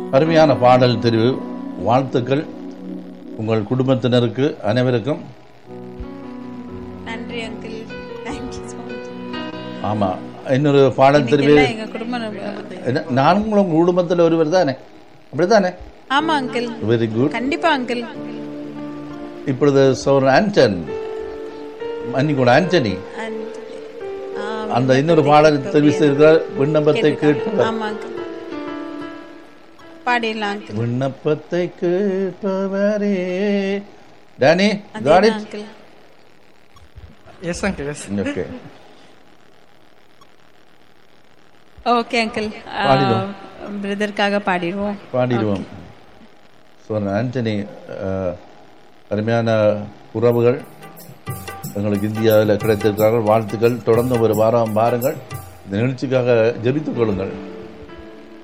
அருமையான பாடல் தெரிவு வாழ்த்துக்கள் உங்கள் குடும்பத்தினருக்கு அனைவருக்கும் நன்றி அங்கிள் தேங்க்யூ ஸோ மச் ஆமா இன்னொரு பாடல் தெரிவு எல்லாம் எங்க குடும்பம் ரொம்ப- என்ன, நானும் உங்க குடும்பத்தில் ஒருவர் தானே அப்படித்தானே ஆமா அங்கிள் வெரி குட் கண்டிப்பா அங்கிள் இப்பொழுது சோர் ஆண்டன் மன்னிக்கூட ஆண்டனி அண்ட் அந்த இன்னொரு பாடல் தெரிவு செய்திருக்கிறார் விண்ணப்பத்தை கேட்பவர் ஆமா அங்கிள் பாடிடலாம் அங்கிள் விண்ணப்பத்தை கேட்பவரே Danny got it uncle yes uncle yes okay okay uncle பாடிடுவோம். பிரதருக்காக பாடிடுவோம் பாடிடுவோம் ஸோ ஆண்டனி அஹ், அருமையான உறவுகள் எங்களுக்கு இந்தியாவில் கிடைத்திருக்கிறார்கள் வாழ்த்துக்கள் தொடர்ந்து ஒரு வாரம் பாருங்கள் இந்த நிகழ்ச்சிக்காக ஜெபித்துக் கொள்ளுங்கள்